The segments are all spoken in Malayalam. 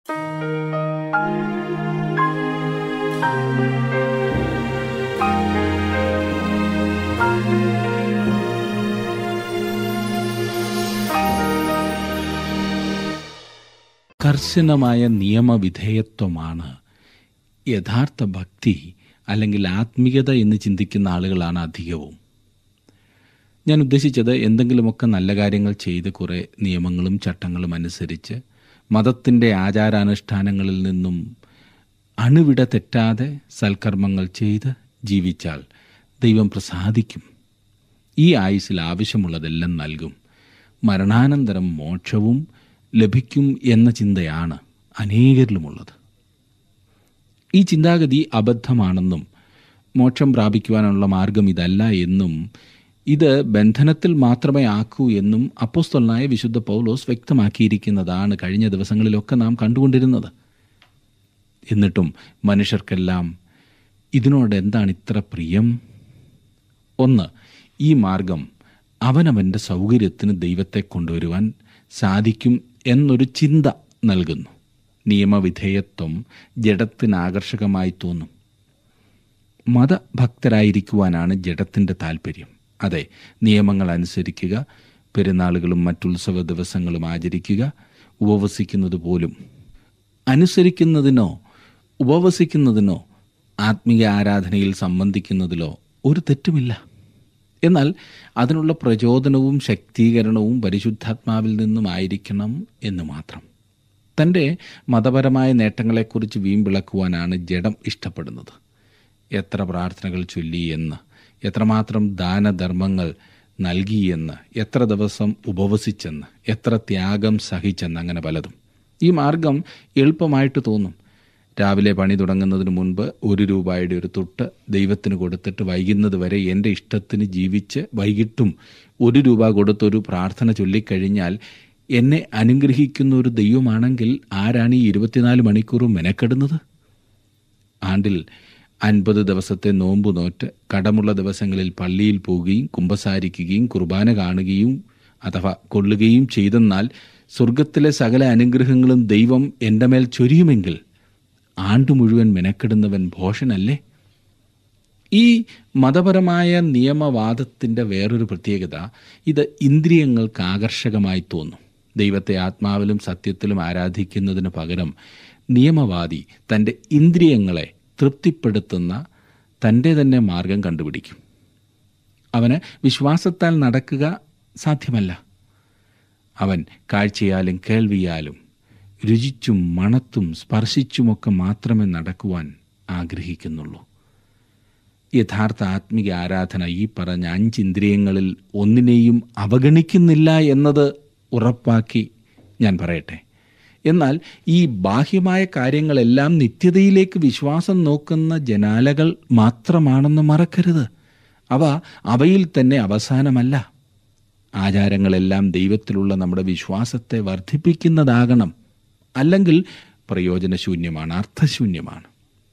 കർശനമായ നിയമവിധേയത്വമാണ് യഥാർത്ഥ ഭക്തി അല്ലെങ്കിൽ ആത്മീയത എന്ന് ചിന്തിക്കുന്ന ആളുകളാണ് അധികവും ഞാൻ ഉദ്ദേശിച്ചത് എന്തെങ്കിലുമൊക്കെ നല്ല കാര്യങ്ങൾ ചെയ്ത് കുറേ നിയമങ്ങളും ചട്ടങ്ങളും അനുസരിച്ച് മതത്തിൻ്റെ ആചാരാനുഷ്ഠാനങ്ങളിൽ നിന്നും അണുവിട തെറ്റാതെ സൽക്കർമ്മങ്ങൾ ചെയ്ത് ജീവിച്ചാൽ ദൈവം പ്രസാദിക്കും ഈ ആയുസ്സിൽ ആവശ്യമുള്ളതെല്ലാം നൽകും മരണാനന്തരം മോക്ഷവും ലഭിക്കും എന്ന ചിന്തയാണ് അനേകരിലുമുള്ളത് ഈ ചിന്താഗതി അബദ്ധമാണെന്നും മോക്ഷം പ്രാപിക്കുവാനുള്ള മാർഗം ഇതല്ല എന്നും ഇത് ബന്ധനത്തിൽ മാത്രമേ ആക്കൂ എന്നും അപ്പോസ്തലനായ വിശുദ്ധ പൗലോസ് വ്യക്തമാക്കിയിരിക്കുന്നതാണ് കഴിഞ്ഞ ദിവസങ്ങളിലൊക്കെ നാം കണ്ടുകൊണ്ടിരുന്നത് എന്നിട്ടും മനുഷ്യർക്കെല്ലാം ഇതിനോട് എന്താണ് ഇത്ര പ്രിയം ഒന്ന് ഈ മാർഗം അവനവൻ്റെ സൗകര്യത്തിന് ദൈവത്തെ കൊണ്ടുവരുവാൻ സാധിക്കും എന്നൊരു ചിന്ത നൽകുന്നു നിയമവിധേയത്വം ജഡത്തിന് ആകർഷകമായി തോന്നും മതഭക്തരായിരിക്കുവാനാണ് ജഡത്തിൻ്റെ താല്പര്യം അതെ നിയമങ്ങൾ അനുസരിക്കുക പെരുന്നാളുകളും മറ്റുത്സവ ദിവസങ്ങളും ആചരിക്കുക ഉപവസിക്കുന്നത് പോലും അനുസരിക്കുന്നതിനോ ഉപവസിക്കുന്നതിനോ ആത്മീയ ആരാധനയിൽ സംബന്ധിക്കുന്നതിലോ ഒരു തെറ്റുമില്ല എന്നാൽ അതിനുള്ള പ്രചോദനവും ശക്തീകരണവും പരിശുദ്ധാത്മാവിൽ നിന്നുമായിരിക്കണം എന്ന് മാത്രം തൻ്റെ മതപരമായ നേട്ടങ്ങളെക്കുറിച്ച് വീമ്പിളക്കുവാനാണ് ജഡം ഇഷ്ടപ്പെടുന്നത് എത്ര പ്രാർത്ഥനകൾ ചൊല്ലി എന്ന് എത്രമാത്രം ദാനധർമ്മങ്ങൾ നൽകിയെന്ന് എത്ര ദിവസം ഉപവസിച്ചെന്ന് എത്ര ത്യാഗം സഹിച്ചെന്ന് അങ്ങനെ പലതും ഈ മാർഗം എളുപ്പമായിട്ട് തോന്നും രാവിലെ പണി തുടങ്ങുന്നതിന് മുൻപ് ഒരു രൂപയുടെ ഒരു തുട്ട് ദൈവത്തിന് കൊടുത്തിട്ട് വൈകുന്നത് വരെ എൻ്റെ ഇഷ്ടത്തിന് ജീവിച്ച് വൈകിട്ടും ഒരു രൂപ കൊടുത്തൊരു പ്രാർത്ഥന ചൊല്ലിക്കഴിഞ്ഞാൽ എന്നെ അനുഗ്രഹിക്കുന്ന ഒരു ദൈവമാണെങ്കിൽ ആരാണ് ഈ ഇരുപത്തിനാല് മണിക്കൂറും മെനക്കെടുന്നത് ആണ്ടിൽ അൻപത് ദിവസത്തെ നോമ്പ് നോറ്റ് കടമുള്ള ദിവസങ്ങളിൽ പള്ളിയിൽ പോവുകയും കുമ്പസാരിക്കുകയും കുർബാന കാണുകയും അഥവാ കൊള്ളുകയും ചെയ്തെന്നാൽ സ്വർഗത്തിലെ സകല അനുഗ്രഹങ്ങളും ദൈവം എൻ്റെ മേൽ ചൊരിയുമെങ്കിൽ ആണ്ടു മുഴുവൻ മെനക്കെടുന്നവൻ ഭോഷനല്ലേ ഈ മതപരമായ നിയമവാദത്തിൻ്റെ വേറൊരു പ്രത്യേകത ഇത് ഇന്ദ്രിയങ്ങൾക്ക് ആകർഷകമായി തോന്നും ദൈവത്തെ ആത്മാവിലും സത്യത്തിലും ആരാധിക്കുന്നതിന് പകരം നിയമവാദി തൻ്റെ ഇന്ദ്രിയങ്ങളെ തൃപ്തിപ്പെടുത്തുന്ന തൻ്റെ തന്നെ മാർഗം കണ്ടുപിടിക്കും അവന് വിശ്വാസത്താൽ നടക്കുക സാധ്യമല്ല അവൻ കാഴ്ചയാലും കേൾവിയാലും രുചിച്ചും മണത്തും സ്പർശിച്ചുമൊക്കെ മാത്രമേ നടക്കുവാൻ ആഗ്രഹിക്കുന്നുള്ളൂ യഥാർത്ഥ ആത്മിക ആരാധന ഈ പറഞ്ഞ അഞ്ചിന്ദ്രിയങ്ങളിൽ ഒന്നിനെയും അവഗണിക്കുന്നില്ല എന്നത് ഉറപ്പാക്കി ഞാൻ പറയട്ടെ എന്നാൽ ഈ ബാഹ്യമായ കാര്യങ്ങളെല്ലാം നിത്യതയിലേക്ക് വിശ്വാസം നോക്കുന്ന ജനാലകൾ മാത്രമാണെന്ന് മറക്കരുത് അവ അവയിൽ തന്നെ അവസാനമല്ല ആചാരങ്ങളെല്ലാം ദൈവത്തിലുള്ള നമ്മുടെ വിശ്വാസത്തെ വർദ്ധിപ്പിക്കുന്നതാകണം അല്ലെങ്കിൽ പ്രയോജനശൂന്യമാണ് അർത്ഥശൂന്യമാണ്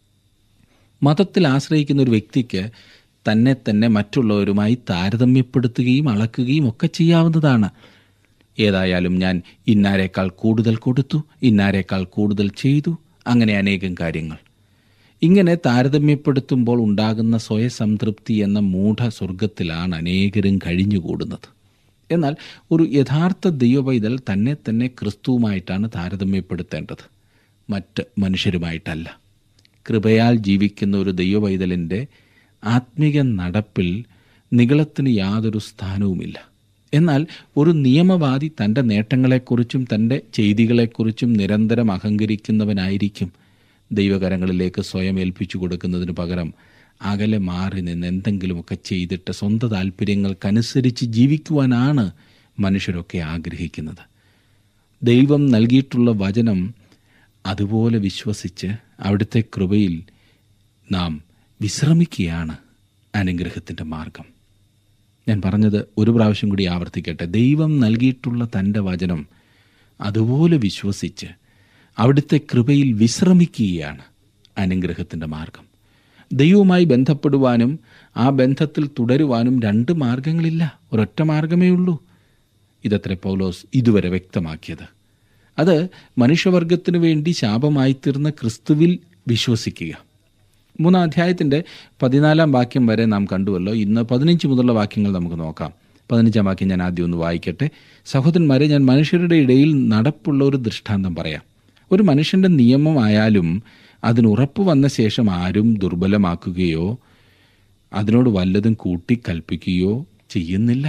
മതത്തിൽ ആശ്രയിക്കുന്ന ഒരു വ്യക്തിക്ക് തന്നെ തന്നെ മറ്റുള്ളവരുമായി താരതമ്യപ്പെടുത്തുകയും അളക്കുകയും ഒക്കെ ചെയ്യാവുന്നതാണ് ഏതായാലും ഞാൻ ഇന്നാരേക്കാൾ കൂടുതൽ കൊടുത്തു ഇന്നാരേക്കാൾ കൂടുതൽ ചെയ്തു അങ്ങനെ അനേകം കാര്യങ്ങൾ ഇങ്ങനെ താരതമ്യപ്പെടുത്തുമ്പോൾ ഉണ്ടാകുന്ന സ്വയസംതൃപ്തി എന്ന മൂഢ സ്വർഗത്തിലാണ് അനേകരും കഴിഞ്ഞുകൂടുന്നത് എന്നാൽ ഒരു യഥാർത്ഥ ദൈവപൈതൽ തന്നെ തന്നെ ക്രിസ്തുവുമായിട്ടാണ് താരതമ്യപ്പെടുത്തേണ്ടത് മറ്റ് മനുഷ്യരുമായിട്ടല്ല കൃപയാൽ ജീവിക്കുന്ന ഒരു ദൈവപൈതലിൻ്റെ ആത്മിക നടപ്പിൽ നികളത്തിന് യാതൊരു സ്ഥാനവുമില്ല എന്നാൽ ഒരു നിയമവാദി തൻ്റെ നേട്ടങ്ങളെക്കുറിച്ചും തൻ്റെ ചെയ്തികളെക്കുറിച്ചും നിരന്തരം അഹങ്കരിക്കുന്നവനായിരിക്കും ദൈവകരങ്ങളിലേക്ക് സ്വയം ഏൽപ്പിച്ചു കൊടുക്കുന്നതിന് പകരം അകലെ മാറി നിന്ന് എന്തെങ്കിലുമൊക്കെ ചെയ്തിട്ട് സ്വന്തം താല്പര്യങ്ങൾക്കനുസരിച്ച് ജീവിക്കുവാനാണ് മനുഷ്യരൊക്കെ ആഗ്രഹിക്കുന്നത് ദൈവം നൽകിയിട്ടുള്ള വചനം അതുപോലെ വിശ്വസിച്ച് അവിടുത്തെ കൃപയിൽ നാം വിശ്രമിക്കുകയാണ് അനുഗ്രഹത്തിൻ്റെ മാർഗം ഞാൻ പറഞ്ഞത് ഒരു പ്രാവശ്യം കൂടി ആവർത്തിക്കട്ടെ ദൈവം നൽകിയിട്ടുള്ള തൻ്റെ വചനം അതുപോലെ വിശ്വസിച്ച് അവിടുത്തെ കൃപയിൽ വിശ്രമിക്കുകയാണ് അനുഗ്രഹത്തിൻ്റെ മാർഗം ദൈവവുമായി ബന്ധപ്പെടുവാനും ആ ബന്ധത്തിൽ തുടരുവാനും രണ്ട് മാർഗങ്ങളില്ല ഒരൊറ്റ മാർഗമേ ഉള്ളൂ ഇതത്ര പൗലോസ് ഇതുവരെ വ്യക്തമാക്കിയത് അത് മനുഷ്യവർഗത്തിനു വേണ്ടി ശാപമായി തീർന്ന ക്രിസ്തുവിൽ വിശ്വസിക്കുക മൂന്നാം അധ്യായത്തിൻ്റെ പതിനാലാം വാക്യം വരെ നാം കണ്ടുവല്ലോ ഇന്ന് പതിനഞ്ച് മുതലുള്ള വാക്യങ്ങൾ നമുക്ക് നോക്കാം പതിനഞ്ചാം വാക്യം ഞാൻ ആദ്യം ഒന്ന് വായിക്കട്ടെ സഹോദരന്മാരെ ഞാൻ മനുഷ്യരുടെ ഇടയിൽ നടപ്പുള്ള ഒരു ദൃഷ്ടാന്തം പറയാം ഒരു മനുഷ്യന്റെ നിയമമായാലും അതിന് ഉറപ്പ് വന്ന ശേഷം ആരും ദുർബലമാക്കുകയോ അതിനോട് വല്ലതും കൂട്ടിക്കൽപ്പിക്കുകയോ ചെയ്യുന്നില്ല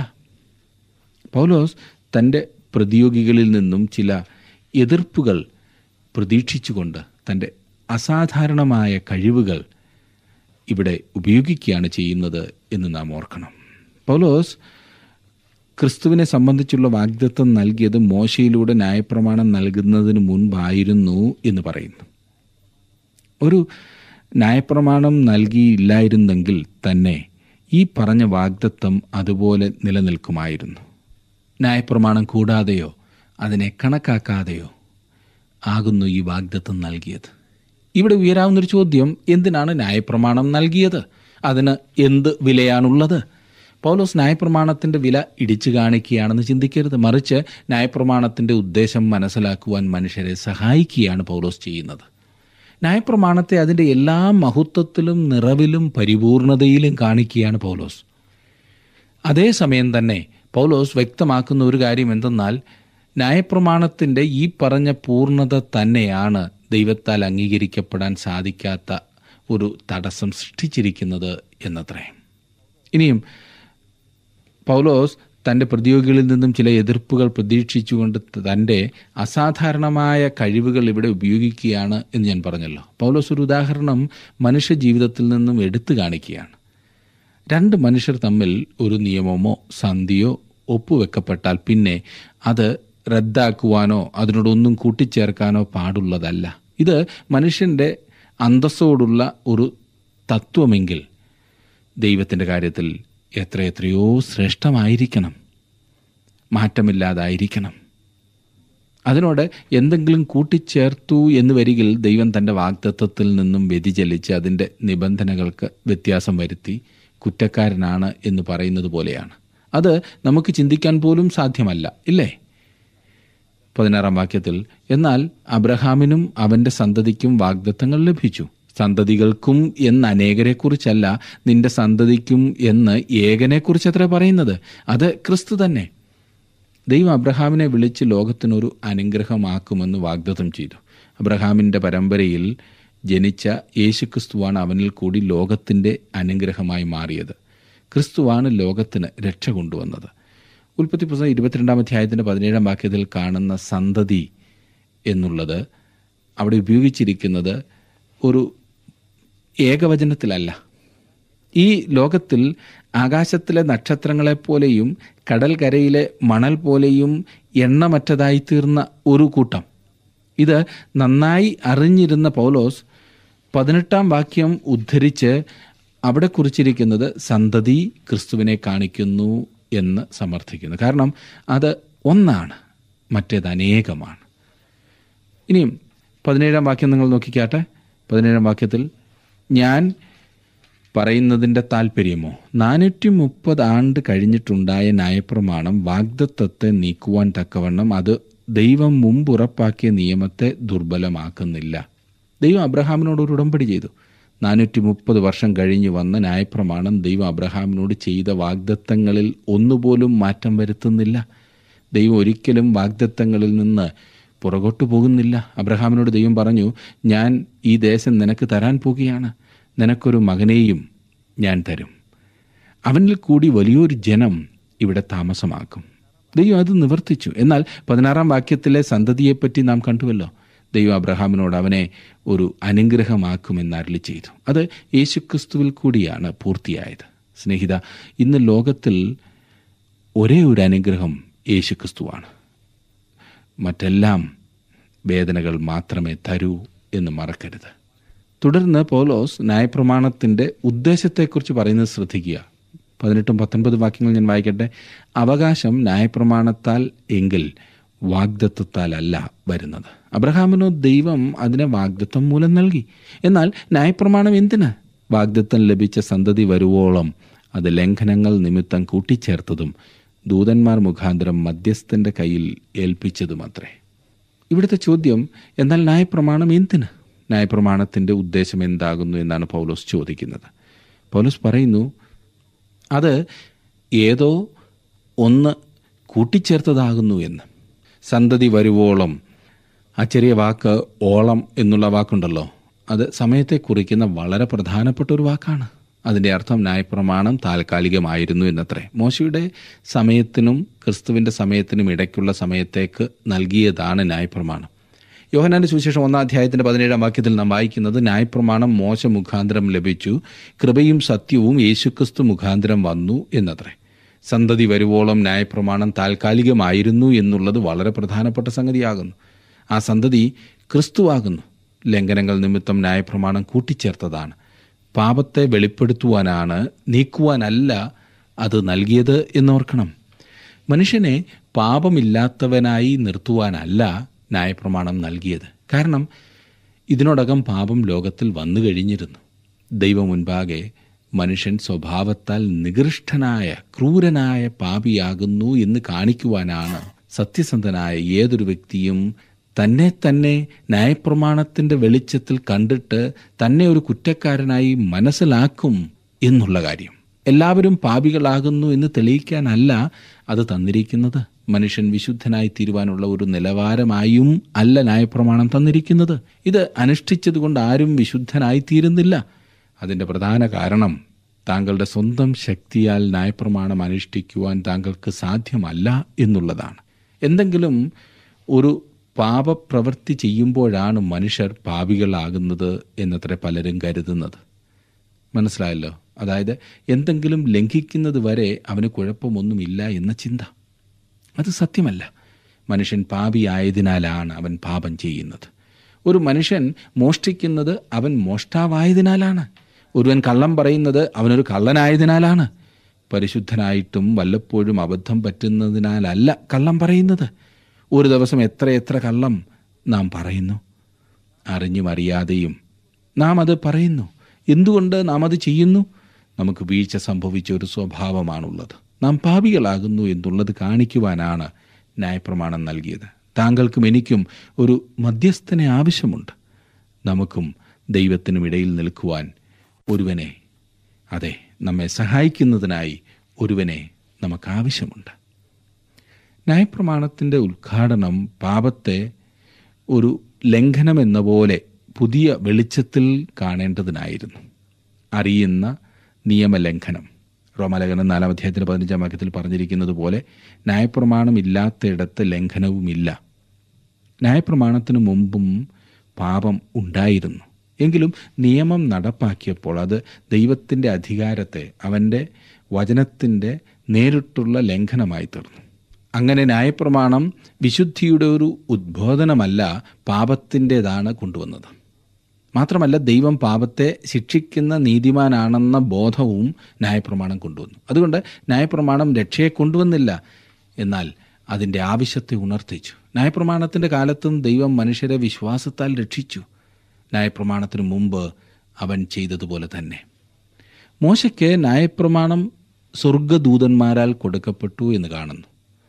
പൗലോസ് തൻ്റെ പ്രതിയോഗികളിൽ നിന്നും ചില എതിർപ്പുകൾ പ്രതീക്ഷിച്ചുകൊണ്ട് തൻ്റെ അസാധാരണമായ കഴിവുകൾ ഇവിടെ ഉപയോഗിക്കുകയാണ് ചെയ്യുന്നത് എന്ന് നാം ഓർക്കണം പൗലോസ് ക്രിസ്തുവിനെ സംബന്ധിച്ചുള്ള വാഗ്ദത്വം നൽകിയത് മോശയിലൂടെ ന്യായപ്രമാണം നൽകുന്നതിന് മുൻപായിരുന്നു എന്ന് പറയുന്നു ഒരു ന്യായപ്രമാണം നൽകിയില്ലായിരുന്നെങ്കിൽ തന്നെ ഈ പറഞ്ഞ വാഗ്ദത്വം അതുപോലെ നിലനിൽക്കുമായിരുന്നു ന്യായപ്രമാണം കൂടാതെയോ അതിനെ കണക്കാക്കാതെയോ ആകുന്നു ഈ വാഗ്ദത്വം നൽകിയത് ഇവിടെ ഉയരാവുന്നൊരു ചോദ്യം എന്തിനാണ് ന്യായപ്രമാണം നൽകിയത് അതിന് എന്ത് വിലയാണുള്ളത് പൗലോസ് ന്യായപ്രമാണത്തിൻ്റെ വില ഇടിച്ചു കാണിക്കുകയാണെന്ന് ചിന്തിക്കരുത് മറിച്ച് ന്യായപ്രമാണത്തിൻ്റെ ഉദ്ദേശം മനസ്സിലാക്കുവാൻ മനുഷ്യരെ സഹായിക്കുകയാണ് പൗലോസ് ചെയ്യുന്നത് ന്യായപ്രമാണത്തെ അതിൻ്റെ എല്ലാ മഹത്വത്തിലും നിറവിലും പരിപൂർണതയിലും കാണിക്കുകയാണ് പൗലോസ് അതേസമയം തന്നെ പൗലോസ് വ്യക്തമാക്കുന്ന ഒരു കാര്യം എന്തെന്നാൽ ന്യായപ്രമാണത്തിൻ്റെ ഈ പറഞ്ഞ പൂർണ്ണത തന്നെയാണ് ദൈവത്താൽ അംഗീകരിക്കപ്പെടാൻ സാധിക്കാത്ത ഒരു തടസ്സം സൃഷ്ടിച്ചിരിക്കുന്നത് എന്നത്രേ ഇനിയും പൗലോസ് തൻ്റെ പ്രതിയോഗികളിൽ നിന്നും ചില എതിർപ്പുകൾ പ്രതീക്ഷിച്ചുകൊണ്ട് തൻ്റെ അസാധാരണമായ കഴിവുകൾ ഇവിടെ ഉപയോഗിക്കുകയാണ് എന്ന് ഞാൻ പറഞ്ഞല്ലോ പൗലോസ് ഒരു ഉദാഹരണം മനുഷ്യ ജീവിതത്തിൽ നിന്നും എടുത്തു കാണിക്കുകയാണ് രണ്ട് മനുഷ്യർ തമ്മിൽ ഒരു നിയമമോ സന്ധിയോ ഒപ്പുവെക്കപ്പെട്ടാൽ പിന്നെ അത് റദ്ദാക്കുവാനോ അതിനോടൊന്നും കൂട്ടിച്ചേർക്കാനോ പാടുള്ളതല്ല ഇത് മനുഷ്യൻ്റെ അന്തസ്സോടുള്ള ഒരു തത്വമെങ്കിൽ ദൈവത്തിൻ്റെ കാര്യത്തിൽ എത്രയെത്രയോ ശ്രേഷ്ഠമായിരിക്കണം മാറ്റമില്ലാതായിരിക്കണം അതിനോട് എന്തെങ്കിലും കൂട്ടിച്ചേർത്തു എന്ന് വരികിൽ ദൈവം തൻ്റെ വാഗ്ദത്വത്തിൽ നിന്നും വ്യതിചലിച്ച് അതിൻ്റെ നിബന്ധനകൾക്ക് വ്യത്യാസം വരുത്തി കുറ്റക്കാരനാണ് എന്ന് പറയുന്നത് പോലെയാണ് അത് നമുക്ക് ചിന്തിക്കാൻ പോലും സാധ്യമല്ല ഇല്ലേ പതിനാറാം വാക്യത്തിൽ എന്നാൽ അബ്രഹാമിനും അവന്റെ സന്തതിക്കും വാഗ്ദത്തങ്ങൾ ലഭിച്ചു സന്തതികൾക്കും എന്ന് അനേകരെക്കുറിച്ചല്ല നിന്റെ സന്തതിക്കും എന്ന് ഏകനെക്കുറിച്ചത്ര പറയുന്നത് അത് ക്രിസ്തു തന്നെ ദൈവം അബ്രഹാമിനെ വിളിച്ച് ലോകത്തിനൊരു അനുഗ്രഹമാക്കുമെന്ന് വാഗ്ദത്തം ചെയ്തു അബ്രഹാമിൻ്റെ പരമ്പരയിൽ ജനിച്ച യേശുക്രിസ്തുവാണ് അവനിൽ കൂടി ലോകത്തിൻ്റെ അനുഗ്രഹമായി മാറിയത് ക്രിസ്തുവാണ് ലോകത്തിന് രക്ഷ കൊണ്ടുവന്നത് ഉൽപ്പത്തി പുസ്തകം ഇരുപത്തിരണ്ടാം അധ്യായത്തിൻ്റെ പതിനേഴാം വാക്യത്തിൽ കാണുന്ന സന്തതി എന്നുള്ളത് അവിടെ ഉപയോഗിച്ചിരിക്കുന്നത് ഒരു ഏകവചനത്തിലല്ല ഈ ലോകത്തിൽ ആകാശത്തിലെ നക്ഷത്രങ്ങളെപ്പോലെയും കടൽക്കരയിലെ മണൽ പോലെയും എണ്ണമറ്റതായി തീർന്ന ഒരു കൂട്ടം ഇത് നന്നായി അറിഞ്ഞിരുന്ന പൗലോസ് പതിനെട്ടാം വാക്യം ഉദ്ധരിച്ച് അവിടെ കുറിച്ചിരിക്കുന്നത് സന്തതി ക്രിസ്തുവിനെ കാണിക്കുന്നു എന്ന് സമർത്ഥിക്കുന്നു കാരണം അത് ഒന്നാണ് മറ്റേത് അനേകമാണ് ഇനിയും പതിനേഴാം വാക്യം നിങ്ങൾ നോക്കിക്കാട്ടെ പതിനേഴാം വാക്യത്തിൽ ഞാൻ പറയുന്നതിൻ്റെ താല്പര്യമോ നാനൂറ്റി മുപ്പത് ആണ്ട് കഴിഞ്ഞിട്ടുണ്ടായ ന്യായപ്രമാണം വാഗ്ദത്വത്തെ നീക്കുവാൻ തക്കവണ്ണം അത് ദൈവം മുമ്പ് ഉറപ്പാക്കിയ നിയമത്തെ ദുർബലമാക്കുന്നില്ല ദൈവം അബ്രഹാമിനോട് ഒരു ഉടമ്പടി ചെയ്തു നാനൂറ്റി മുപ്പത് വർഷം കഴിഞ്ഞ് വന്ന ന്യായപ്രമാണം ദൈവം അബ്രഹാമിനോട് ചെയ്ത വാഗ്ദത്തങ്ങളിൽ ഒന്നുപോലും മാറ്റം വരുത്തുന്നില്ല ദൈവം ഒരിക്കലും വാഗ്ദത്തങ്ങളിൽ നിന്ന് പുറകോട്ട് പോകുന്നില്ല അബ്രഹാമിനോട് ദൈവം പറഞ്ഞു ഞാൻ ഈ ദേശം നിനക്ക് തരാൻ പോകുകയാണ് നിനക്കൊരു മകനെയും ഞാൻ തരും അവനിൽ കൂടി വലിയൊരു ജനം ഇവിടെ താമസമാക്കും ദൈവം അത് നിവർത്തിച്ചു എന്നാൽ പതിനാറാം വാക്യത്തിലെ സന്തതിയെപ്പറ്റി നാം കണ്ടുവല്ലോ ദൈവം അബ്രഹാമിനോട് അവനെ ഒരു അനുഗ്രഹമാക്കുമെന്ന് അരളി ചെയ്തു അത് യേശുക്രിസ്തുവിൽ കൂടിയാണ് പൂർത്തിയായത് സ്നേഹിത ഇന്ന് ലോകത്തിൽ ഒരേ ഒരു അനുഗ്രഹം യേശുക്രിസ്തുവാണ് മറ്റെല്ലാം വേദനകൾ മാത്രമേ തരൂ എന്ന് മറക്കരുത് തുടർന്ന് പൗലോസ് ന്യായപ്രമാണത്തിൻ്റെ ഉദ്ദേശത്തെക്കുറിച്ച് പറയുന്നത് ശ്രദ്ധിക്കുക പതിനെട്ടും പത്തൊൻപതും വാക്യങ്ങൾ ഞാൻ വായിക്കട്ടെ അവകാശം ന്യായപ്രമാണത്താൽ എങ്കിൽ വാഗ്ദത്വത്താലല്ല വരുന്നത് അബ്രഹാമിനോ ദൈവം അതിനെ വാഗ്ദത്വം മൂലം നൽകി എന്നാൽ ന്യായപ്രമാണം എന്തിന് വാഗ്ദത്വം ലഭിച്ച സന്തതി വരുവോളം അത് ലംഘനങ്ങൾ നിമിത്തം കൂട്ടിച്ചേർത്തതും ദൂതന്മാർ മുഖാന്തരം മധ്യസ്ഥന്റെ കയ്യിൽ ഏൽപ്പിച്ചതുമത്രേ ഇവിടുത്തെ ചോദ്യം എന്നാൽ ന്യായപ്രമാണം എന്തിന് ന്യായപ്രമാണത്തിൻ്റെ ഉദ്ദേശം എന്താകുന്നു എന്നാണ് പൗലോസ് ചോദിക്കുന്നത് പൗലോസ് പറയുന്നു അത് ഏതോ ഒന്ന് കൂട്ടിച്ചേർത്തതാകുന്നു എന്ന് സന്തതി വരുവോളം ആ ചെറിയ വാക്ക് ഓളം എന്നുള്ള വാക്കുണ്ടല്ലോ അത് സമയത്തെ കുറിക്കുന്ന വളരെ പ്രധാനപ്പെട്ട ഒരു വാക്കാണ് അതിൻ്റെ അർത്ഥം ന്യായപ്രമാണം താൽക്കാലികമായിരുന്നു എന്നത്രേ മോശയുടെ സമയത്തിനും ക്രിസ്തുവിൻ്റെ സമയത്തിനും ഇടയ്ക്കുള്ള സമയത്തേക്ക് നൽകിയതാണ് ന്യായപ്രമാണം യോഹനാന്റെ സുവിശേഷം ഒന്നാം അധ്യായത്തിന്റെ പതിനേഴാം വാക്യത്തിൽ നാം വായിക്കുന്നത് ന്യായപ്രമാണം മോശ മുഖാന്തരം ലഭിച്ചു കൃപയും സത്യവും യേശുക്രിസ്തു മുഖാന്തരം വന്നു എന്നത്രേ സന്തതി വരുവോളം ന്യായപ്രമാണം താൽക്കാലികമായിരുന്നു എന്നുള്ളത് വളരെ പ്രധാനപ്പെട്ട സംഗതിയാകുന്നു ആ സന്തതി ക്രിസ്തുവാകുന്നു ലംഘനങ്ങൾ നിമിത്തം ന്യായപ്രമാണം കൂട്ടിച്ചേർത്തതാണ് പാപത്തെ വെളിപ്പെടുത്തുവാനാണ് നീക്കുവാനല്ല അത് നൽകിയത് എന്നോർക്കണം മനുഷ്യനെ പാപമില്ലാത്തവനായി നിർത്തുവാനല്ല ന്യായപ്രമാണം നൽകിയത് കാരണം ഇതിനോടകം പാപം ലോകത്തിൽ വന്നു കഴിഞ്ഞിരുന്നു ദൈവം മുൻപാകെ മനുഷ്യൻ സ്വഭാവത്താൽ നികൃഷ്ടനായ ക്രൂരനായ പാപിയാകുന്നു എന്ന് കാണിക്കുവാനാണ് സത്യസന്ധനായ ഏതൊരു വ്യക്തിയും തന്നെ തന്നെ ന്യായപ്രമാണത്തിന്റെ വെളിച്ചത്തിൽ കണ്ടിട്ട് തന്നെ ഒരു കുറ്റക്കാരനായി മനസ്സിലാക്കും എന്നുള്ള കാര്യം എല്ലാവരും പാപികളാകുന്നു എന്ന് തെളിയിക്കാനല്ല അത് തന്നിരിക്കുന്നത് മനുഷ്യൻ വിശുദ്ധനായി തീരുവാനുള്ള ഒരു നിലവാരമായും അല്ല ന്യായപ്രമാണം തന്നിരിക്കുന്നത് ഇത് അനുഷ്ഠിച്ചതുകൊണ്ട് ആരും വിശുദ്ധനായി തീരുന്നില്ല അതിൻ്റെ പ്രധാന കാരണം താങ്കളുടെ സ്വന്തം ശക്തിയാൽ ന്യായപ്രമാണം അനുഷ്ഠിക്കുവാൻ താങ്കൾക്ക് സാധ്യമല്ല എന്നുള്ളതാണ് എന്തെങ്കിലും ഒരു പാപപ്രവൃത്തി ചെയ്യുമ്പോഴാണ് മനുഷ്യർ പാപികളാകുന്നത് എന്നത്ര പലരും കരുതുന്നത് മനസ്സിലായല്ലോ അതായത് എന്തെങ്കിലും ലംഘിക്കുന്നത് വരെ അവന് കുഴപ്പമൊന്നുമില്ല എന്ന ചിന്ത അത് സത്യമല്ല മനുഷ്യൻ പാപിയായതിനാലാണ് അവൻ പാപം ചെയ്യുന്നത് ഒരു മനുഷ്യൻ മോഷ്ടിക്കുന്നത് അവൻ മോഷ്ടാവായതിനാലാണ് ഒരുവൻ കള്ളം പറയുന്നത് അവനൊരു കള്ളനായതിനാലാണ് പരിശുദ്ധനായിട്ടും വല്ലപ്പോഴും അബദ്ധം പറ്റുന്നതിനാലല്ല കള്ളം പറയുന്നത് ഒരു ദിവസം എത്ര എത്ര കള്ളം നാം പറയുന്നു അറിഞ്ഞും അറിയാതെയും നാം അത് പറയുന്നു എന്തുകൊണ്ട് നാം അത് ചെയ്യുന്നു നമുക്ക് വീഴ്ച സംഭവിച്ച ഒരു സ്വഭാവമാണുള്ളത് നാം പാപികളാകുന്നു എന്നുള്ളത് കാണിക്കുവാനാണ് ന്യായപ്രമാണം നൽകിയത് താങ്കൾക്കും എനിക്കും ഒരു മധ്യസ്ഥനെ ആവശ്യമുണ്ട് നമുക്കും ദൈവത്തിനും ഇടയിൽ നിൽക്കുവാൻ ഒരുവനെ അതെ നമ്മെ സഹായിക്കുന്നതിനായി ഒരുവനെ നമുക്ക് ആവശ്യമുണ്ട് ന്യായപ്രമാണത്തിൻ്റെ ഉദ്ഘാടനം പാപത്തെ ഒരു ലംഘനം എന്ന പോലെ പുതിയ വെളിച്ചത്തിൽ കാണേണ്ടതിനായിരുന്നു അറിയുന്ന നിയമലംഘനം റോമലേഖനം നാലാം അധ്യായത്തിന് പതിനഞ്ചാം വാക്യത്തിൽ പറഞ്ഞിരിക്കുന്നത് പോലെ ന്യായപ്രമാണം ഇല്ലാത്തയിടത്ത് ലംഘനവുമില്ല ന്യായപ്രമാണത്തിന് മുമ്പും പാപം ഉണ്ടായിരുന്നു എങ്കിലും നിയമം നടപ്പാക്കിയപ്പോൾ അത് ദൈവത്തിൻ്റെ അധികാരത്തെ അവൻ്റെ വചനത്തിൻ്റെ നേരിട്ടുള്ള ലംഘനമായി തീർന്നു അങ്ങനെ ന്യായപ്രമാണം വിശുദ്ധിയുടെ ഒരു ഉദ്ബോധനമല്ല പാപത്തിൻ്റെതാണ് കൊണ്ടുവന്നത് മാത്രമല്ല ദൈവം പാപത്തെ ശിക്ഷിക്കുന്ന നീതിമാനാണെന്ന ബോധവും ന്യായപ്രമാണം കൊണ്ടുവന്നു അതുകൊണ്ട് ന്യായപ്രമാണം രക്ഷയെ കൊണ്ടുവന്നില്ല എന്നാൽ അതിൻ്റെ ആവശ്യത്തെ ഉണർത്തിച്ചു ന്യായപ്രമാണത്തിൻ്റെ കാലത്തും ദൈവം മനുഷ്യരെ വിശ്വാസത്താൽ രക്ഷിച്ചു ന്യായപ്രമാണത്തിനു മുമ്പ് അവൻ ചെയ്തതുപോലെ തന്നെ മോശയ്ക്ക് ന്യായപ്രമാണം സ്വർഗദൂതന്മാരാൽ കൊടുക്കപ്പെട്ടു എന്ന് കാണുന്നു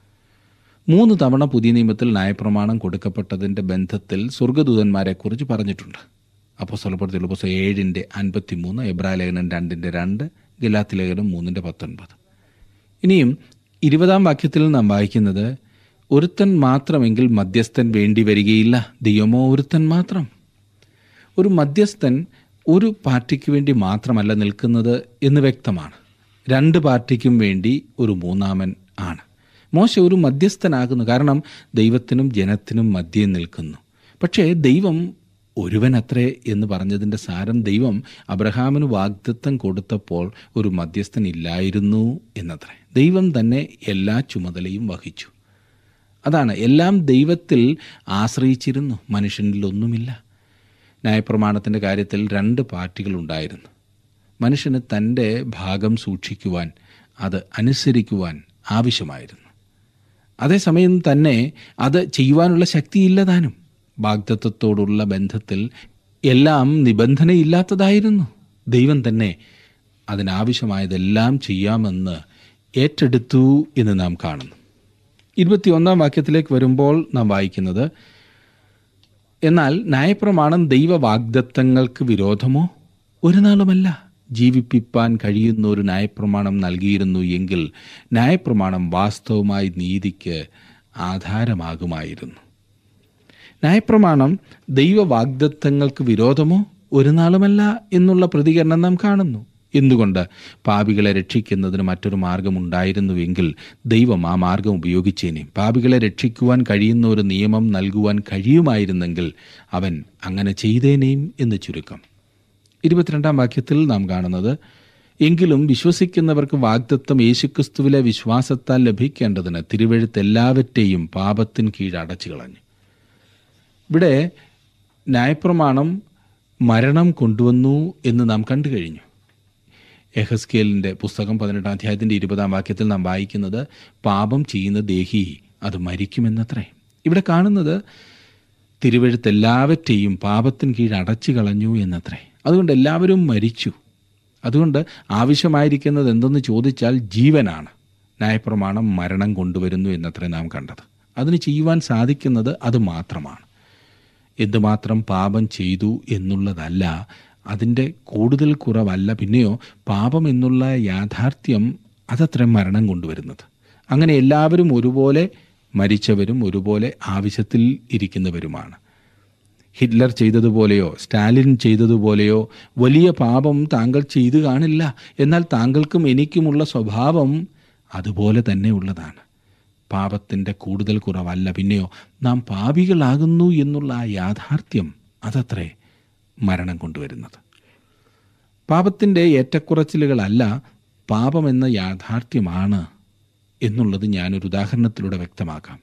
മൂന്ന് തവണ പുതിയ നിയമത്തിൽ ന്യായപ്രമാണം കൊടുക്കപ്പെട്ടതിൻ്റെ ബന്ധത്തിൽ സ്വർഗദൂതന്മാരെക്കുറിച്ച് പറഞ്ഞിട്ടുണ്ട് അപ്പോൾ സ്വലപ്പെടുത്തിയുള്ള പുസ്തകം ഏഴിൻ്റെ അൻപത്തി മൂന്ന് എബ്രാലേഖനം രണ്ടിൻ്റെ രണ്ട് ഗലാത്തി ലേഖനം മൂന്നിൻ്റെ പത്തൊൻപത് ഇനിയും ഇരുപതാം വാക്യത്തിൽ നാം വായിക്കുന്നത് ഒരുത്തൻ മാത്രമെങ്കിൽ മധ്യസ്ഥൻ വേണ്ടി വരികയില്ല ദൈവമോ ഒരുത്തൻ മാത്രം ഒരു മധ്യസ്ഥൻ ഒരു പാർട്ടിക്ക് വേണ്ടി മാത്രമല്ല നിൽക്കുന്നത് എന്ന് വ്യക്തമാണ് രണ്ട് പാർട്ടിക്കും വേണ്ടി ഒരു മൂന്നാമൻ ആണ് മോശ ഒരു മധ്യസ്ഥനാകുന്നു കാരണം ദൈവത്തിനും ജനത്തിനും മധ്യേ നിൽക്കുന്നു പക്ഷേ ദൈവം ഒരുവൻ അത്രേ എന്ന് പറഞ്ഞതിൻ്റെ സാരം ദൈവം അബ്രഹാമിന് വാഗ്ദത്തം കൊടുത്തപ്പോൾ ഒരു മധ്യസ്ഥൻ ഇല്ലായിരുന്നു എന്നത്രേ ദൈവം തന്നെ എല്ലാ ചുമതലയും വഹിച്ചു അതാണ് എല്ലാം ദൈവത്തിൽ ആശ്രയിച്ചിരുന്നു മനുഷ്യനിൽ ഒന്നുമില്ല ന്യായപ്രമാണത്തിൻ്റെ കാര്യത്തിൽ രണ്ട് പാർട്ടികളുണ്ടായിരുന്നു മനുഷ്യന് തൻ്റെ ഭാഗം സൂക്ഷിക്കുവാൻ അത് അനുസരിക്കുവാൻ ആവശ്യമായിരുന്നു അതേസമയം തന്നെ അത് ചെയ്യുവാനുള്ള ശക്തിയില്ല താനും വാഗ്ദത്വത്തോടുള്ള ബന്ധത്തിൽ എല്ലാം നിബന്ധനയില്ലാത്തതായിരുന്നു ദൈവം തന്നെ അതിനാവശ്യമായതെല്ലാം ചെയ്യാമെന്ന് ഏറ്റെടുത്തു എന്ന് നാം കാണുന്നു ഇരുപത്തിയൊന്നാം വാക്യത്തിലേക്ക് വരുമ്പോൾ നാം വായിക്കുന്നത് എന്നാൽ ന്യായപ്രമാണം ദൈവവാഗ്ദത്തങ്ങൾക്ക് വിരോധമോ ഒരു നാളുമല്ല ജീവിപ്പിപ്പാൻ കഴിയുന്ന ഒരു ന്യായപ്രമാണം നൽകിയിരുന്നു എങ്കിൽ ന്യായപ്രമാണം വാസ്തവമായി നീതിക്ക് ആധാരമാകുമായിരുന്നു ന്യായപ്രമാണം ദൈവവാഗ്ദത്തങ്ങൾക്ക് വിരോധമോ ഒരു നാളുമല്ല എന്നുള്ള പ്രതികരണം നാം കാണുന്നു എന്തുകൊണ്ട് പാപികളെ രക്ഷിക്കുന്നതിന് മറ്റൊരു മാർഗമുണ്ടായിരുന്നുവെങ്കിൽ ദൈവം ആ മാർഗം ഉപയോഗിച്ചേനെ പാപികളെ രക്ഷിക്കുവാൻ കഴിയുന്ന ഒരു നിയമം നൽകുവാൻ കഴിയുമായിരുന്നെങ്കിൽ അവൻ അങ്ങനെ ചെയ്തേനേയും എന്ന് ചുരുക്കം ഇരുപത്തിരണ്ടാം വാക്യത്തിൽ നാം കാണുന്നത് എങ്കിലും വിശ്വസിക്കുന്നവർക്ക് വാഗ്ദത്വം യേശുക്രിസ്തുവിലെ വിശ്വാസത്താൽ ലഭിക്കേണ്ടതിന് തിരുവഴുത്ത് എല്ലാവറ്റെയും പാപത്തിന് കീഴ് അടച്ചു കളഞ്ഞു ഇവിടെ ന്യായപ്രമാണം മരണം കൊണ്ടുവന്നു എന്ന് നാം കണ്ടു കഴിഞ്ഞു എഹസ്കേലിൻ്റെ പുസ്തകം പതിനെട്ടാം അധ്യായത്തിൻ്റെ ഇരുപതാം വാക്യത്തിൽ നാം വായിക്കുന്നത് പാപം ചെയ്യുന്ന ദേഹി അത് മരിക്കുമെന്നത്രേ ഇവിടെ കാണുന്നത് തിരുവഴുത്ത് എല്ലാവറ്റെയും പാപത്തിന് കീഴ് അടച്ചു കളഞ്ഞു എന്നത്രേ അതുകൊണ്ട് എല്ലാവരും മരിച്ചു അതുകൊണ്ട് ആവശ്യമായിരിക്കുന്നത് എന്തെന്ന് ചോദിച്ചാൽ ജീവനാണ് ന്യായപ്രമാണം മരണം കൊണ്ടുവരുന്നു എന്നത്രേ നാം കണ്ടത് അതിന് ചെയ്യുവാൻ സാധിക്കുന്നത് അത് മാത്രമാണ് എന്തുമാത്രം പാപം ചെയ്തു എന്നുള്ളതല്ല അതിൻ്റെ കൂടുതൽ കുറവല്ല പിന്നെയോ പാപം എന്നുള്ള യാഥാർത്ഥ്യം അതത്ര മരണം കൊണ്ടുവരുന്നത് അങ്ങനെ എല്ലാവരും ഒരുപോലെ മരിച്ചവരും ഒരുപോലെ ആവശ്യത്തിൽ ഇരിക്കുന്നവരുമാണ് ഹിറ്റ്ലർ ചെയ്തതുപോലെയോ സ്റ്റാലിൻ ചെയ്തതുപോലെയോ വലിയ പാപം താങ്കൾ ചെയ്തു കാണില്ല എന്നാൽ താങ്കൾക്കും എനിക്കുമുള്ള സ്വഭാവം അതുപോലെ തന്നെ ഉള്ളതാണ് പാപത്തിൻ്റെ കൂടുതൽ കുറവല്ല പിന്നെയോ നാം പാപികളാകുന്നു എന്നുള്ള ആ യാഥാർത്ഥ്യം അതത്രേ മരണം കൊണ്ടുവരുന്നത് പാപത്തിൻ്റെ ഏറ്റക്കുറച്ചിലുകളല്ല പാപമെന്ന യാഥാർത്ഥ്യമാണ് എന്നുള്ളത് ഞാനൊരു ഉദാഹരണത്തിലൂടെ വ്യക്തമാക്കാം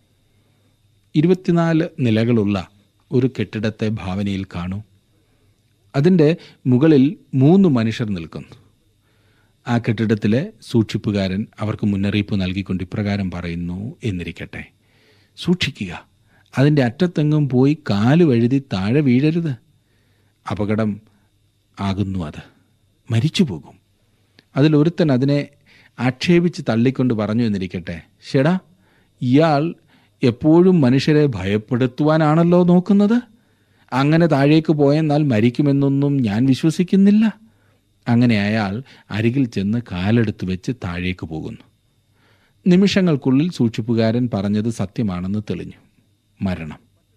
ഇരുപത്തിനാല് നിലകളുള്ള ഒരു കെട്ടിടത്തെ ഭാവനയിൽ കാണൂ അതിൻ്റെ മുകളിൽ മൂന്ന് മനുഷ്യർ നിൽക്കുന്നു ആ കെട്ടിടത്തിലെ സൂക്ഷിപ്പുകാരൻ അവർക്ക് മുന്നറിയിപ്പ് നൽകിക്കൊണ്ട് ഇപ്രകാരം പറയുന്നു എന്നിരിക്കട്ടെ സൂക്ഷിക്കുക അതിൻ്റെ അറ്റത്തെങ്ങും പോയി കാല് വഴുതി താഴെ വീഴരുത് അപകടം ആകുന്നു അത് മരിച്ചു പോകും അതിലൊരുത്തൻ അതിനെ ആക്ഷേപിച്ച് തള്ളിക്കൊണ്ട് പറഞ്ഞു എന്നിരിക്കട്ടെ ഷെടാ ഇയാൾ എപ്പോഴും മനുഷ്യരെ ഭയപ്പെടുത്തുവാനാണല്ലോ നോക്കുന്നത് അങ്ങനെ താഴേക്ക് പോയെന്നാൽ മരിക്കുമെന്നൊന്നും ഞാൻ വിശ്വസിക്കുന്നില്ല അങ്ങനെ അയാൾ അരികിൽ ചെന്ന് കാലെടുത്ത് വെച്ച് താഴേക്ക് പോകുന്നു നിമിഷങ്ങൾക്കുള്ളിൽ സൂക്ഷിപ്പുകാരൻ പറഞ്ഞത് സത്യമാണെന്ന് തെളിഞ്ഞു മരണം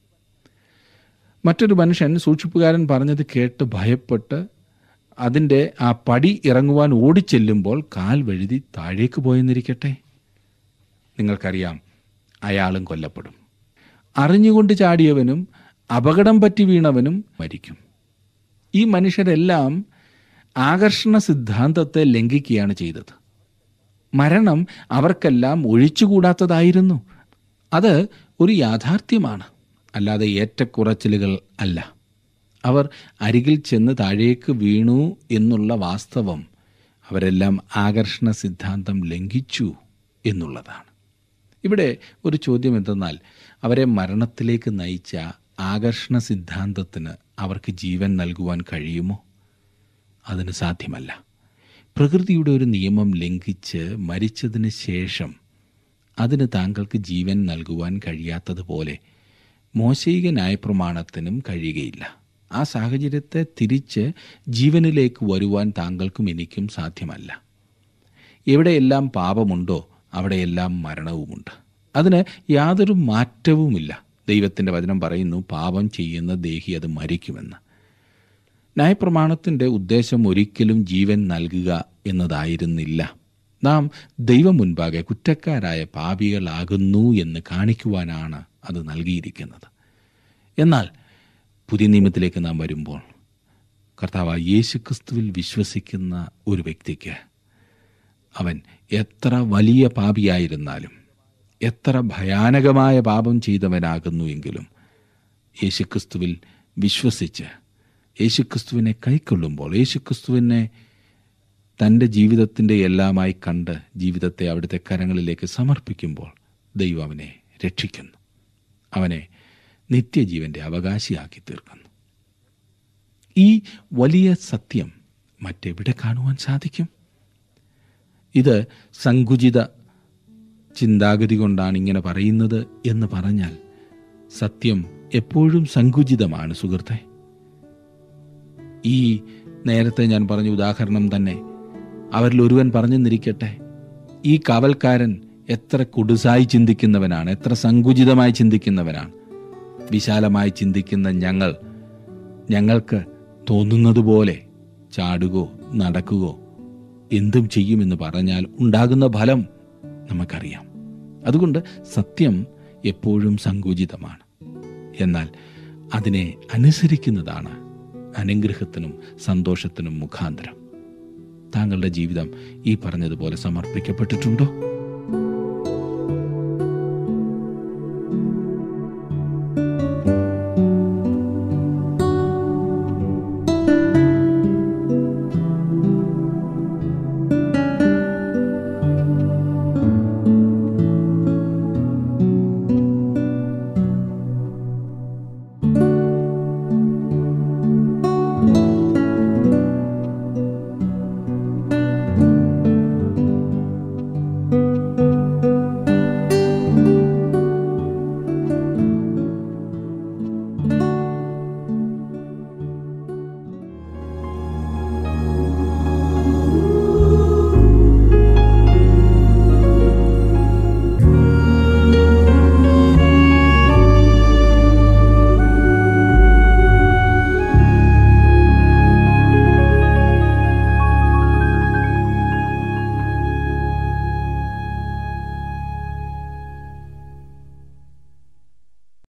മറ്റൊരു മനുഷ്യൻ സൂക്ഷിപ്പുകാരൻ പറഞ്ഞത് കേട്ട് ഭയപ്പെട്ട് അതിൻ്റെ ആ പടി ഇറങ്ങുവാൻ ഓടിച്ചെല്ലുമ്പോൾ കാൽ വഴുതി താഴേക്ക് പോയെന്നിരിക്കട്ടെ നിങ്ങൾക്കറിയാം അയാളും കൊല്ലപ്പെടും അറിഞ്ഞുകൊണ്ട് ചാടിയവനും അപകടം പറ്റി വീണവനും മരിക്കും ഈ മനുഷ്യരെല്ലാം ആകർഷണ സിദ്ധാന്തത്തെ ലംഘിക്കുകയാണ് ചെയ്തത് മരണം അവർക്കെല്ലാം ഒഴിച്ചുകൂടാത്തതായിരുന്നു അത് ഒരു യാഥാർത്ഥ്യമാണ് അല്ലാതെ ഏറ്റക്കുറച്ചിലുകൾ അല്ല അവർ അരികിൽ ചെന്ന് താഴേക്ക് വീണു എന്നുള്ള വാസ്തവം അവരെല്ലാം ആകർഷണ സിദ്ധാന്തം ലംഘിച്ചു എന്നുള്ളതാണ് ഇവിടെ ഒരു ചോദ്യം എന്തെന്നാൽ അവരെ മരണത്തിലേക്ക് നയിച്ച ആകർഷണ സിദ്ധാന്തത്തിന് അവർക്ക് ജീവൻ നൽകുവാൻ കഴിയുമോ അതിന് സാധ്യമല്ല പ്രകൃതിയുടെ ഒരു നിയമം ലംഘിച്ച് മരിച്ചതിന് ശേഷം അതിന് താങ്കൾക്ക് ജീവൻ നൽകുവാൻ കഴിയാത്തതുപോലെ മോശയിക ന്യായപ്രമാണത്തിനും കഴിയുകയില്ല ആ സാഹചര്യത്തെ തിരിച്ച് ജീവനിലേക്ക് വരുവാൻ താങ്കൾക്കും എനിക്കും സാധ്യമല്ല എവിടെയെല്ലാം പാപമുണ്ടോ അവിടെയെല്ലാം മരണവുമുണ്ട് അതിന് യാതൊരു മാറ്റവുമില്ല ദൈവത്തിൻ്റെ വചനം പറയുന്നു പാപം ചെയ്യുന്ന ദേഹി അത് മരിക്കുമെന്ന് ന്യായപ്രമാണത്തിൻ്റെ ഉദ്ദേശം ഒരിക്കലും ജീവൻ നൽകുക എന്നതായിരുന്നില്ല നാം ദൈവം മുൻപാകെ കുറ്റക്കാരായ പാപികളാകുന്നു എന്ന് കാണിക്കുവാനാണ് അത് നൽകിയിരിക്കുന്നത് എന്നാൽ പുതിയ നിയമത്തിലേക്ക് നാം വരുമ്പോൾ കർത്താവ് യേശുക്രിസ്തുവിൽ വിശ്വസിക്കുന്ന ഒരു വ്യക്തിക്ക് അവൻ എത്ര വലിയ പാപിയായിരുന്നാലും എത്ര ഭയാനകമായ പാപം ചെയ്തവനാകുന്നുവെങ്കിലും യേശുക്രിസ്തുവിൽ വിശ്വസിച്ച് യേശുക്രിസ്തുവിനെ കൈക്കൊള്ളുമ്പോൾ യേശുക്രിസ്തുവിനെ തൻ്റെ ജീവിതത്തിൻ്റെ എല്ലാമായി കണ്ട് ജീവിതത്തെ അവിടുത്തെ കരങ്ങളിലേക്ക് സമർപ്പിക്കുമ്പോൾ ദൈവം അവനെ രക്ഷിക്കുന്നു അവനെ നിത്യജീവന്റെ അവകാശിയാക്കി തീർക്കുന്നു ഈ വലിയ സത്യം മറ്റെവിടെ കാണുവാൻ സാധിക്കും ഇത് സങ്കുചിത ചിന്താഗതി കൊണ്ടാണ് ഇങ്ങനെ പറയുന്നത് എന്ന് പറഞ്ഞാൽ സത്യം എപ്പോഴും സങ്കുചിതമാണ് സുഹൃത്തെ ഈ നേരത്തെ ഞാൻ പറഞ്ഞ ഉദാഹരണം തന്നെ അവരിൽ ഒരുവൻ പറഞ്ഞെന്നിരിക്കട്ടെ ഈ കാവൽക്കാരൻ എത്ര കുടുസായി ചിന്തിക്കുന്നവനാണ് എത്ര സങ്കുചിതമായി ചിന്തിക്കുന്നവനാണ് വിശാലമായി ചിന്തിക്കുന്ന ഞങ്ങൾ ഞങ്ങൾക്ക് തോന്നുന്നത് പോലെ ചാടുകയോ നടക്കുകയോ എന്തും ചെയ്യുമെന്ന് പറഞ്ഞാൽ ഉണ്ടാകുന്ന ഫലം നമുക്കറിയാം അതുകൊണ്ട് സത്യം എപ്പോഴും സങ്കുചിതമാണ് എന്നാൽ അതിനെ അനുസരിക്കുന്നതാണ് അനുഗ്രഹത്തിനും സന്തോഷത്തിനും മുഖാന്തരം താങ്കളുടെ ജീവിതം ഈ പറഞ്ഞതുപോലെ സമർപ്പിക്കപ്പെട്ടിട്ടുണ്ടോ